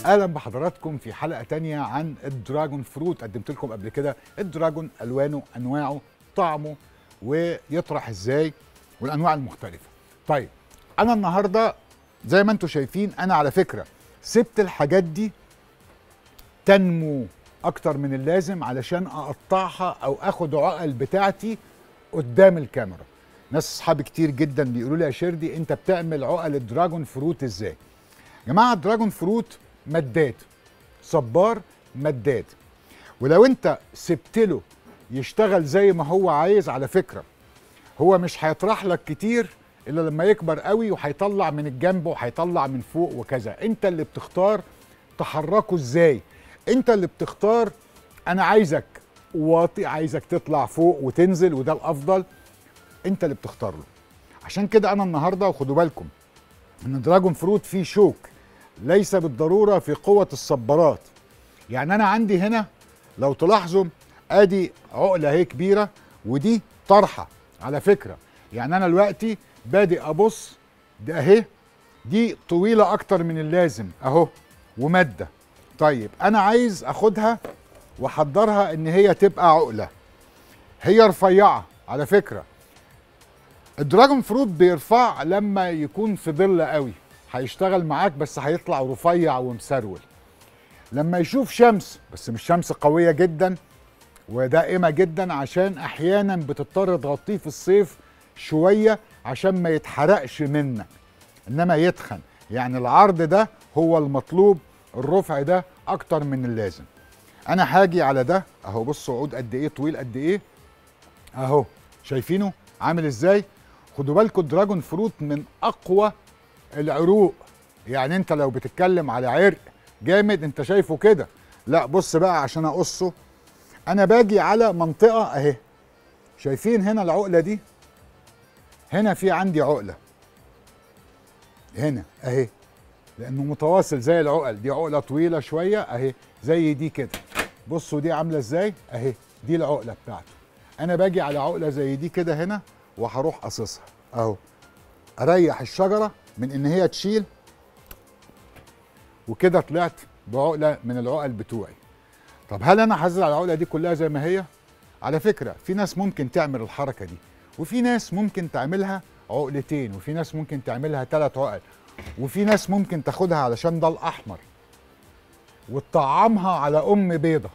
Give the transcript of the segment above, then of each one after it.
اهلا بحضراتكم في حلقه تانية عن الدراجون فروت قدمت لكم قبل كده الدراجون الوانه انواعه طعمه ويطرح ازاي والانواع المختلفه طيب انا النهارده زي ما انتم شايفين انا على فكره سبت الحاجات دي تنمو اكتر من اللازم علشان اقطعها او اخد عقل بتاعتي قدام الكاميرا ناس اصحابي كتير جدا بيقولوا لي يا شردي انت بتعمل عقل الدراجون فروت ازاي يا جماعه الدراجون فروت مداد صبار مداد ولو انت سبت له يشتغل زي ما هو عايز على فكره هو مش هيطرح لك كتير الا لما يكبر قوي وهيطلع من الجنب وهيطلع من فوق وكذا انت اللي بتختار تحركه ازاي انت اللي بتختار انا عايزك واطي عايزك تطلع فوق وتنزل وده الافضل انت اللي بتختار له عشان كده انا النهارده وخدوا بالكم ان دراجون فروت فيه شوك ليس بالضروره في قوه الصبارات يعني انا عندي هنا لو تلاحظوا ادي عقله اهي كبيره ودي طرحه على فكره يعني انا دلوقتي بادئ ابص ده اهي دي طويله اكتر من اللازم اهو وماده طيب انا عايز اخدها واحضرها ان هي تبقى عقله هي رفيعه على فكره الدراجون فروت بيرفع لما يكون في ظل قوي هيشتغل معاك بس هيطلع رفيع ومسرول لما يشوف شمس بس مش شمس قويه جدا ودائمه جدا عشان احيانا بتضطر تغطيه في الصيف شويه عشان ما يتحرقش منك انما يتخن يعني العرض ده هو المطلوب الرفع ده اكتر من اللازم انا هاجي على ده اهو بصوا عود قد ايه طويل قد ايه اهو شايفينه عامل ازاي خدوا بالكم الدراجون فروت من اقوى العروق يعني انت لو بتتكلم على عرق جامد انت شايفه كده لا بص بقى عشان اقصه انا باجي على منطقه اهي شايفين هنا العقله دي هنا في عندي عقله هنا اهي لانه متواصل زي العقل دي عقله طويله شويه اهي زي دي كده بصوا دي عامله ازاي اهي دي العقله بتاعته انا باجي على عقله زي دي كده هنا وهروح قصصها اهو اريح الشجره من ان هي تشيل وكده طلعت بعقله من العقل بتوعي طب هل انا هزرع العقله دي كلها زي ما هي على فكره في ناس ممكن تعمل الحركه دي وفي ناس ممكن تعملها عقلتين وفي ناس ممكن تعملها ثلاث عقل وفي ناس ممكن تاخدها علشان ده الاحمر وتطعمها على ام بيضه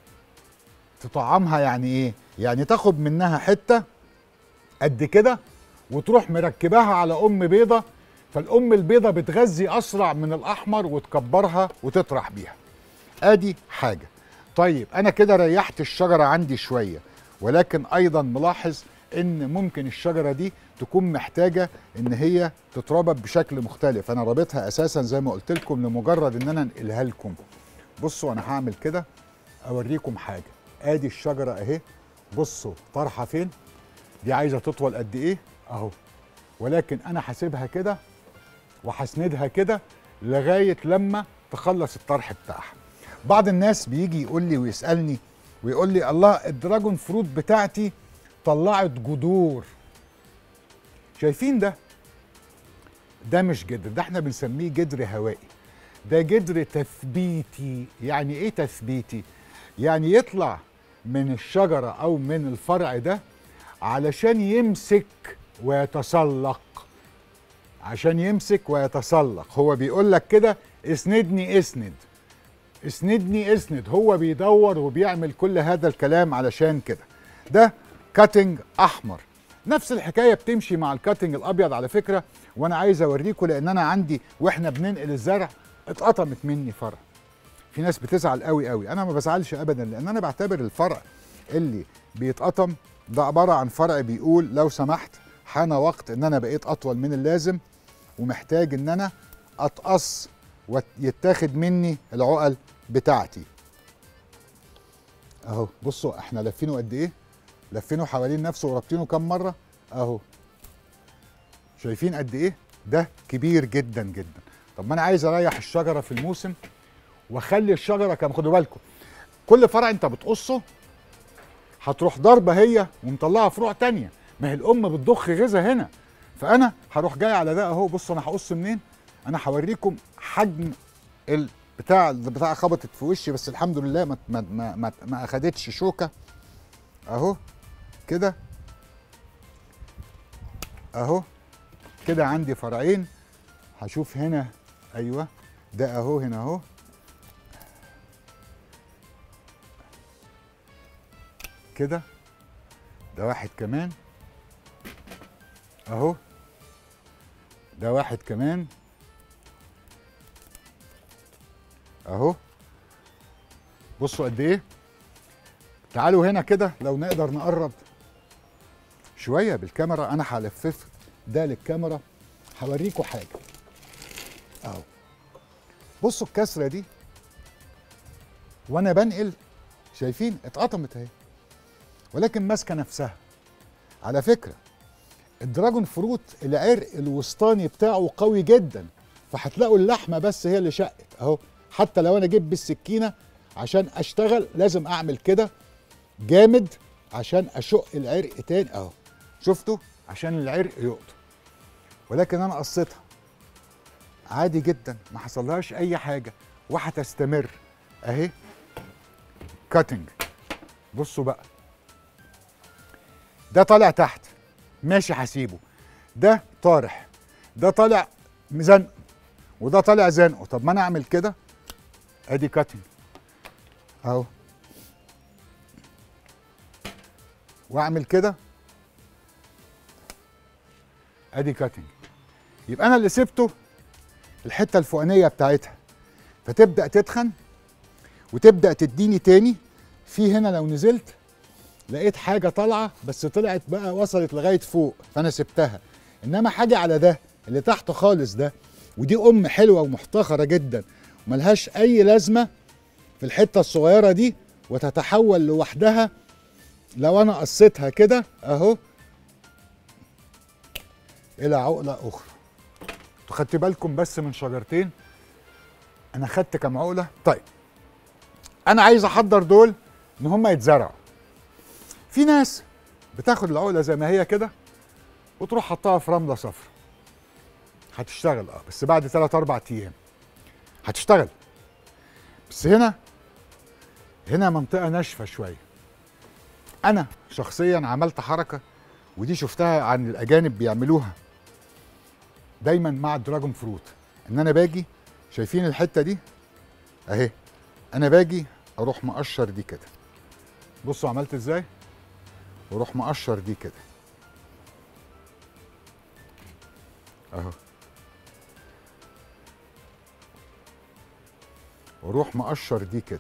تطعمها يعني ايه يعني تاخد منها حته قد كده وتروح مركباها على ام بيضه فالام البيضه بتغذي اسرع من الاحمر وتكبرها وتطرح بيها ادي حاجه طيب انا كده ريحت الشجره عندي شويه ولكن ايضا ملاحظ ان ممكن الشجره دي تكون محتاجه ان هي تتربط بشكل مختلف انا رابطها اساسا زي ما قلت لكم لمجرد ان انا انقلها لكم بصوا انا هعمل كده اوريكم حاجه ادي الشجره اهي بصوا طرحه فين دي عايزه تطول قد ايه اهو ولكن انا هسيبها كده وهسندها كده لغايه لما تخلص الطرح بتاعها بعض الناس بيجي يقول لي ويسالني ويقول لي الله الدراجون فروت بتاعتي طلعت جذور شايفين ده ده مش جدر ده احنا بنسميه جدر هوائي ده جدر تثبيتي يعني ايه تثبيتي يعني يطلع من الشجره او من الفرع ده علشان يمسك ويتسلق عشان يمسك ويتسلق هو بيقول لك كده اسندني اسند اسندني اسند هو بيدور وبيعمل كل هذا الكلام علشان كده ده كاتنج احمر نفس الحكايه بتمشي مع الكاتنج الابيض على فكره وانا عايز اوريكم لان انا عندي واحنا بننقل الزرع اتقطمت مني فرع في ناس بتزعل قوي قوي انا ما بزعلش ابدا لان انا بعتبر الفرع اللي بيتقطم ده عباره عن فرع بيقول لو سمحت حان وقت ان انا بقيت اطول من اللازم ومحتاج ان انا اتقص ويتاخد مني العقل بتاعتي اهو بصوا احنا لفينه قد ايه لفينه حوالين نفسه وربطينه كام مره اهو شايفين قد ايه ده كبير جدا جدا طب ما انا عايز اريح الشجره في الموسم واخلي الشجره كام خدوا بالكم كل فرع انت بتقصه هتروح ضربه هي ومطلعه فروع تانية ما هي الام بتضخ غذاء هنا فانا هروح جاي على ده اهو بصوا انا هقص منين انا هوريكم حجم بتاع بتاع خبطت في وشي بس الحمد لله ما ما ما, ما, ما اخدتش شوكه اهو كده اهو كده عندي فرعين هشوف هنا ايوه ده اهو هنا اهو كده ده واحد كمان اهو ده واحد كمان اهو بصوا قد ايه تعالوا هنا كده لو نقدر نقرب شويه بالكاميرا انا هلفف ده للكاميرا هوريكم حاجه اهو بصوا الكسره دي وانا بنقل شايفين اتقطمت اهي ولكن ماسكه نفسها على فكره الدراجون فروت العرق الوسطاني بتاعه قوي جدا فهتلاقوا اللحمه بس هي اللي شقت اهو حتى لو انا جيت بالسكينه عشان اشتغل لازم اعمل كده جامد عشان اشق العرق تاني اهو شفتوا عشان العرق يقطع ولكن انا قصيتها عادي جدا ما حصلهاش اي حاجه وهتستمر اهي كاتنج بصوا بقى ده طالع تحت ماشي هسيبه ده طارح ده طالع مزنق وده طالع زنقه طب ما انا اعمل كده ادي كاتنج اهو واعمل كده ادي كاتنج يبقى انا اللي سبته الحته الفوقانيه بتاعتها فتبدا تتخن وتبدا تديني تاني في هنا لو نزلت لقيت حاجه طالعه بس طلعت بقى وصلت لغايه فوق فانا سبتها انما حاجه على ده اللي تحت خالص ده ودي ام حلوه ومحتخره جدا وملهاش اي لازمه في الحته الصغيره دي وتتحول لوحدها لو انا قصيتها كده اهو الى عقله اخرى انتوا خدتوا بالكم بس من شجرتين انا خدت كام عقله طيب انا عايز احضر دول ان هم يتزرعوا في ناس بتاخد العقله زي ما هي كده وتروح حطها في رمله صفرا هتشتغل اه بس بعد 3 4 ايام هتشتغل بس هنا هنا منطقه ناشفه شويه انا شخصيا عملت حركه ودي شفتها عن الاجانب بيعملوها دايما مع الدراجون فروت ان انا باجي شايفين الحته دي اهي انا باجي اروح مقشر دي كده بصوا عملت ازاي واروح مقشر دي كده اهو واروح مقشر دي كده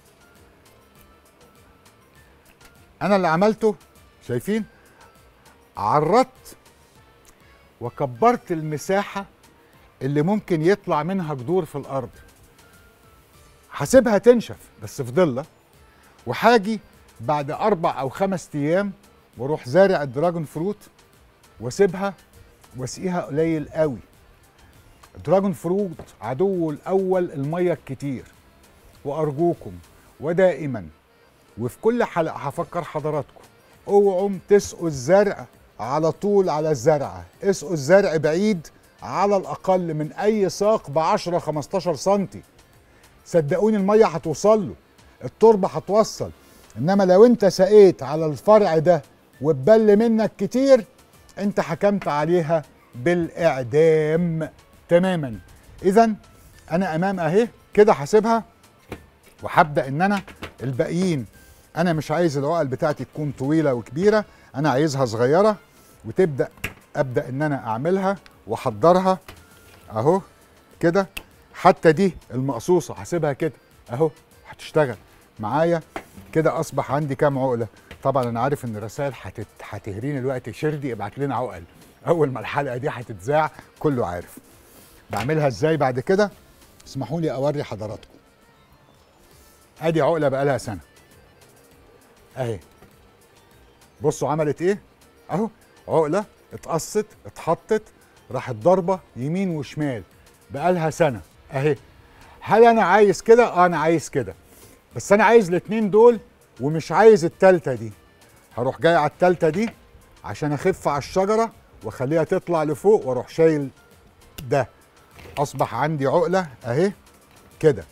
انا اللي عملته شايفين عرضت وكبرت المساحه اللي ممكن يطلع منها جذور في الارض هسيبها تنشف بس في ضله وهاجي بعد اربع او خمس ايام واروح زارع الدراجون فروت واسيبها واسقيها قليل قوي الدراجون فروت عدوه الاول الميه الكتير وارجوكم ودائما وفي كل حلقه هفكر حضراتكم اوعوا تسقوا الزرع على طول على الزرعه اسقوا الزرع بعيد على الاقل من اي ساق ب 10 15 سنتي صدقوني الميه هتوصل له التربه هتوصل انما لو انت سقيت على الفرع ده واتبل منك كتير انت حكمت عليها بالاعدام تماما اذا انا امام اهي كده هسيبها وهبدا ان انا الباقيين انا مش عايز العقل بتاعتي تكون طويله وكبيره انا عايزها صغيره وتبدا ابدا ان انا اعملها واحضرها اهو كده حتى دي المقصوصه هسيبها كده اهو هتشتغل معايا كده اصبح عندي كام عقله طبعا انا عارف ان الرسائل هتت... هتهريني الوقت شردي ابعت لنا عقل اول ما الحلقه دي هتتذاع كله عارف بعملها ازاي بعد كده اسمحوا لي اوري حضراتكم ادي عقله بقالها سنه اهي بصوا عملت ايه اهو عقله اتقصت اتحطت راحت ضربه يمين وشمال بقالها سنه اهي هل انا عايز كده اه انا عايز كده بس انا عايز الاتنين دول ومش عايز التالتة دي هروح جاي على التالتة دي عشان اخف على الشجرة واخليها تطلع لفوق واروح شايل ده اصبح عندي عقلة اهي كده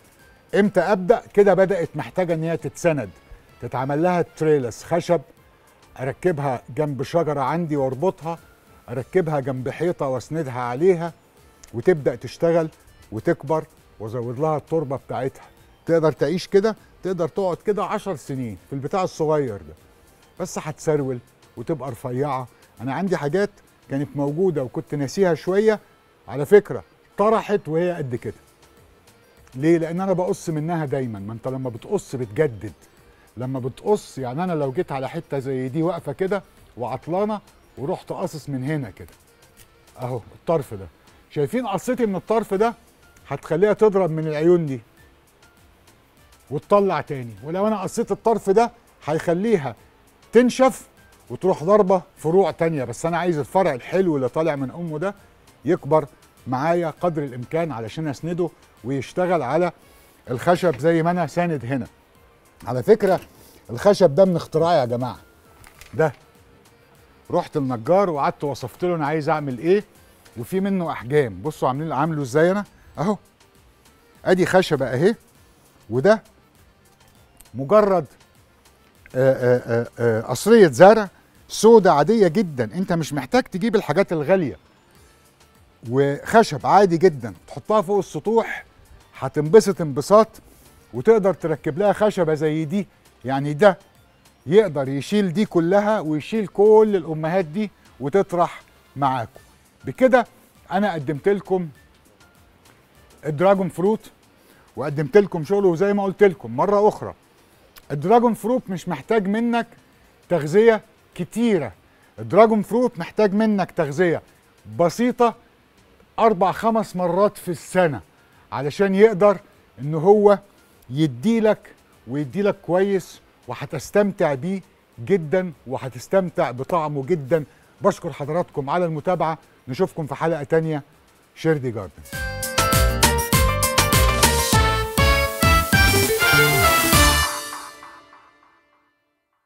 امتى ابدا كده بدات محتاجه ان هي تتسند تتعمل لها تريلس خشب اركبها جنب شجره عندي واربطها اركبها جنب حيطه واسندها عليها وتبدا تشتغل وتكبر وازود لها التربه بتاعتها تقدر تعيش كده تقدر تقعد كده عشر سنين في البتاع الصغير ده بس هتسرول وتبقى رفيعه انا عندي حاجات كانت موجوده وكنت ناسيها شويه على فكره طرحت وهي قد كده ليه لان انا بقص منها دايما ما انت لما بتقص بتجدد لما بتقص يعني انا لو جيت على حته زي دي واقفه كده وعطلانه ورحت قاصص من هنا كده اهو الطرف ده شايفين قصتي من الطرف ده هتخليها تضرب من العيون دي وتطلع تاني ولو انا قصيت الطرف ده هيخليها تنشف وتروح ضربه فروع تانية بس انا عايز الفرع الحلو اللي طالع من امه ده يكبر معايا قدر الامكان علشان اسنده ويشتغل على الخشب زي ما انا ساند هنا على فكره الخشب ده من اختراعي يا جماعه ده رحت النجار وقعدت وصفت له انا عايز اعمل ايه وفي منه احجام بصوا عاملين عامله ازاي انا اهو ادي خشبه اهي وده مجرد آه، آه، آه، آه، قصريه زرع سودة عاديه جدا انت مش محتاج تجيب الحاجات الغاليه وخشب عادي جدا تحطها فوق السطوح هتنبسط انبساط وتقدر تركب لها خشبه زي دي يعني ده يقدر يشيل دي كلها ويشيل كل الامهات دي وتطرح معاكم بكده انا قدمت لكم الدراجون فروت وقدمت لكم شغله وزي ما قلت لكم مره اخرى الدراجون فروت مش محتاج منك تغذيه كتيره الدراجون فروت محتاج منك تغذيه بسيطه اربع خمس مرات في السنه علشان يقدر ان هو يديلك ويديلك كويس وهتستمتع بيه جدا وهتستمتع بطعمه جدا بشكر حضراتكم على المتابعه نشوفكم في حلقه تانية شيردي جاردن